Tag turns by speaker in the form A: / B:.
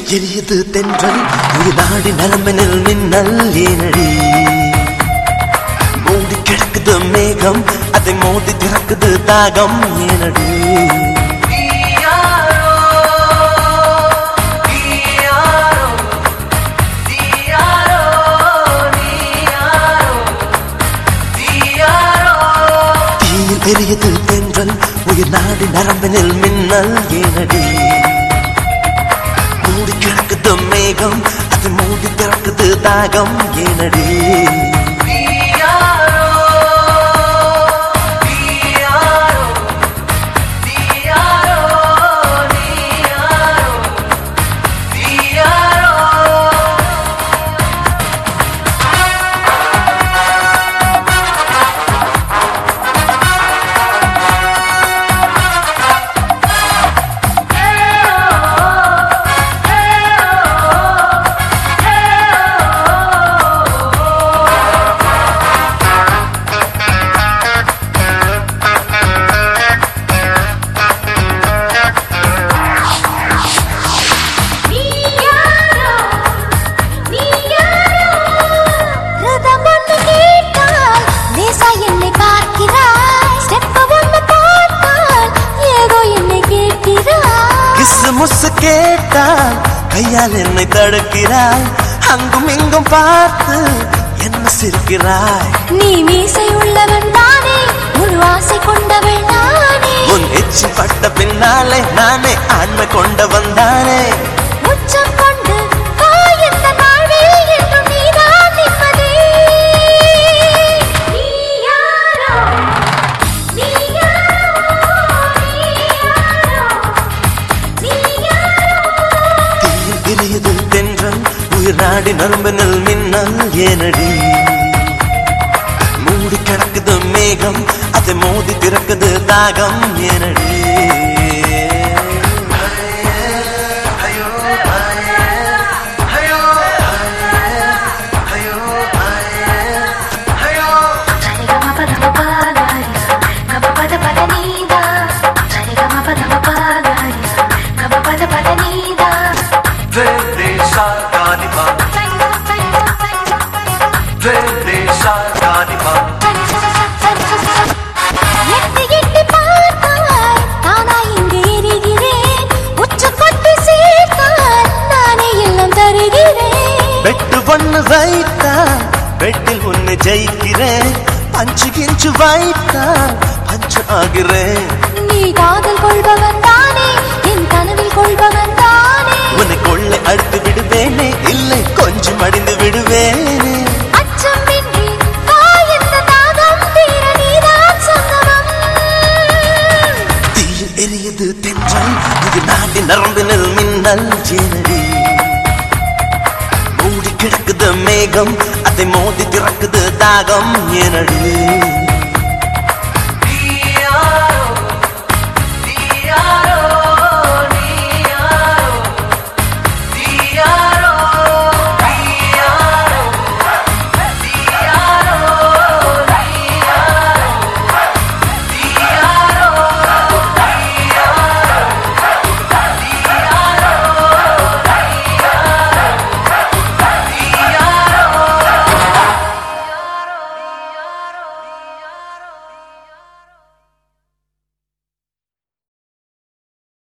A: எரியது தென்றல் ஒரு நாடி நரம்பினில் மின்னல் ஏனடி மூடி கிடக்குது மேகம் அதை மோதி திறக்குது தாகம் ஏனடி தீயில் எரியது தென்றல் உயிர் நாடி நரம்பினில் மின்னல் ஏனடி மூடி கிடக்குது மேகம் அது மூடி திறக்குது தாகம் ஏனடி கிசு முசு கேட்டால் கையால் என்னை தடுக்கிறாய் அங்கும் இங்கும் பார்த்து என்ன சிரிக்கிறாய்
B: நீ மீசை உள்ளவன் தானே முழு ஆசை கொண்டவள் நானே
A: உன் எச்சி பட்ட பின்னாலே நானே ஆண்மை கொண்ட வந்தானே
B: உச்சம் கொண்டு காயத்த நாள்வில் என்றும் நீதான் நிம்மதி நீ யாரோ நீ யாரோ நீ யாரோ நீ யாரோ
A: தீயில் எரியுது தென்றல் உயிர் நாடி நரம்பினில் மின்னல் ஏனடி மூடி கிடக்குது மேகம் அதை மோதி திறக்குது தாகம் ஏனடி
C: Verde sarganipa, verde sarganipa,
B: எட்டி எட்டி பார்த்தாய் தானாய் இங்கு எரிகிறேன் உச்ச கொட்டி சேர்த்தால் நானே எல்லாம் தருகிறேன்
A: வெட்டு ஒண்ணு வைத்தா வெட்டில் ஒண்ணு ஜெயிக்கிறேன் பஞ்சு கிஞ்சு வைத்தா பஞ்சு ஆகிறேன்
B: நீ காதல் கொள்பவன் தானே என் கனவில் கொள்பவன் தானே
A: உன்னை கொள்ளை அடுத்து விடுவேனே இல்லை கொஞ்சம் அடிந்து விடுவேனே
B: அச்சமின்றி காயந்த தாகம் தீர நீதான் சங்கமம்
A: தீயில் எரியுது தென்றல் இது நாடி நரம்பினில் மின்னல் ஜேனடி மூடி கிடக்குது மேகம் அதை மோதி திறக்குது தாகம் ஏனடி